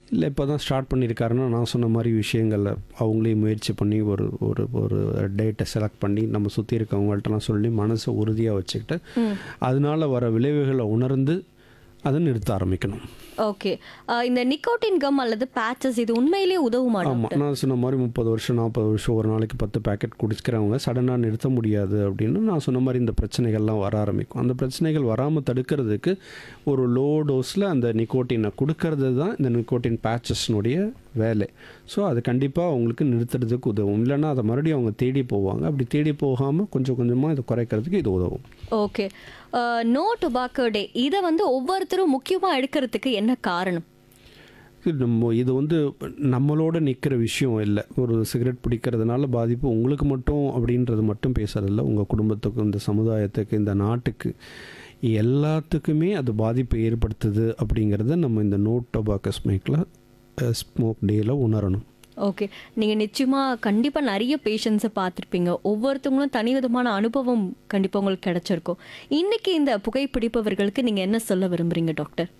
இல்லை இப்போ தான் ஸ்டார்ட் பண்ணியிருக்காருன்னா நான் சொன்ன மாதிரி விஷயங்களில் அவங்களே முயற்சி பண்ணி ஒரு ஒரு ஒரு டேட்டை செலக்ட் பண்ணி நம்ம சுற்றி இருக்கவங்கள்ட்டலாம் சொல்லி மனசை உறுதியாக வச்சுக்கிட்டு அதனால வர விளைவுகளை உணர்ந்து அதை நிறுத்த ஆரம்பிக்கணும் ஓகே இந்த நிக்கோட்டின் கம் அல்லது பேச்சஸ் இது உண்மையிலேயே உதவுமா ஆமாம் டாக்டர் நான் சொன்ன மாதிரி முப்பது வருஷம் நாற்பது வருஷம் ஒரு நாளைக்கு பத்து பேக்கெட் குடிக்கிறவங்க சடனாக நிறுத்த முடியாது அப்படின்னு நான் சொன்ன மாதிரி இந்த பிரச்சனைகள்லாம் வர ஆரம்பிக்கும் அந்த பிரச்சனைகள் வராமல் தடுக்கிறதுக்கு ஒரு லோ டோஸில் அந்த நிக்கோட்டினை கொடுக்கறது தான் இந்த நிக்கோட்டின் பேச்சஸ்னுடைய வேலை ஸோ அது கண்டிப்பாக அவங்களுக்கு நிறுத்துறதுக்கு உதவும் இல்லைன்னா அதை மறுபடியும் அவங்க தேடி போவாங்க அப்படி தேடி போகாமல் கொஞ்சம் கொஞ்சமாக இதை குறைக்கிறதுக்கு இது உதவும் ஓகே நோ டொபாக்கோ டே இதை வந்து ஒவ்வொருத்தரும் முக்கியமாக எடுக்கிறதுக்கு என்ன காரணம் இது நம்ம இது வந்து நம்மளோட நிற்கிற விஷயம் இல்லை ஒரு சிகரெட் பிடிக்கிறதுனால பாதிப்பு உங்களுக்கு மட்டும் அப்படின்றது மட்டும் பேசுறதில்ல உங்கள் குடும்பத்துக்கு இந்த சமுதாயத்துக்கு இந்த நாட்டுக்கு எல்லாத்துக்குமே அது பாதிப்பை ஏற்படுத்துது அப்படிங்கிறத நம்ம இந்த நோ டொபாக்கோ ஸ்மேக்கில் ஸ்மோக் டேயில் உணரணும் ஓகே நீங்கள் நிச்சயமாக கண்டிப்பாக நிறைய பேஷண்ட்ஸை பார்த்துருப்பீங்க ஒவ்வொருத்தவங்களும் தனி விதமான அனுபவம் கண்டிப்பாக உங்களுக்கு கிடைச்சிருக்கும் இன்னைக்கு இந்த புகைப்பிடிப்பவர்களுக்கு நீங்கள் என்ன சொல்ல விரும்புறீங்க டாக்டர்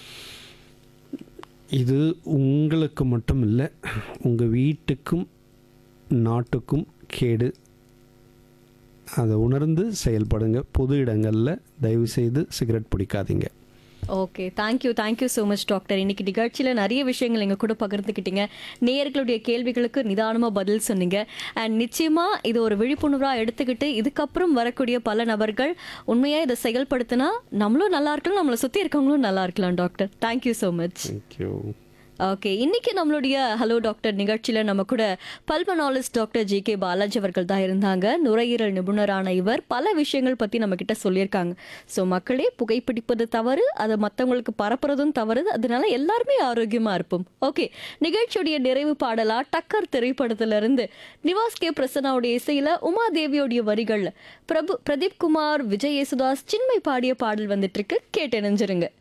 இது உங்களுக்கு மட்டும் இல்லை உங்கள் வீட்டுக்கும் நாட்டுக்கும் கேடு அதை உணர்ந்து செயல்படுங்க பொது இடங்களில் தயவுசெய்து சிகரெட் பிடிக்காதீங்க okay thank you thank you so much doctor இன்னைக்கு நிகழ்ச்சியில் நிறைய விஷயங்கள் எங்கள் கூட பகிர்ந்துக்கிட்டீங்க நேயர்களுடைய கேள்விகளுக்கு நிதானமாக பதில் சொன்னீங்க அண்ட் நிச்சயமாக இது ஒரு விழிப்புணர்வாக எடுத்துக்கிட்டு இதுக்கப்புறம் வரக்கூடிய பல நபர்கள் உண்மையாக இதை செயல்படுத்தினா நம்மளும் நல்லா இருக்கலாம் நம்மளை சுற்றி இருக்கவங்களும் நல்லா இருக்கலாம் doctor thank you so much thank you okay இன்னைக்கு நம்மளுடைய ஹலோ டாக்டர் நிகழ்ச்சியில் நம்ம கூட pulmonologist doctor G K Balaji அவர்கள் தான் இருந்தாங்க நுரையீரல் நிபுணரான இவர் பல விஷயங்கள் பற்றி நம்ம கிட்ட சொல்லியிருக்காங்க ஸோ மக்களே புகைப்பிடிப்பது தவறு அதை மற்றவங்களுக்கு பரப்புறதும் தவறு அதனால எல்லாருமே ஆரோக்கியமாக இருப்போம் ஓகே நிகழ்ச்சியுடைய நிறைவு பாடலா டக்கர் திரைப்படத்திலிருந்து நிவாஸ் கே பிரசன்னாவுடைய இசையில் உமாதேவியோடைய வரிகளில் பிரபு பிரதீப் குமார் விஜய் யேசுதாஸ் சின்மை பாடிய பாடல் வந்துட்டு இருக்கு கேட்டு நினைஞ்சிருங்க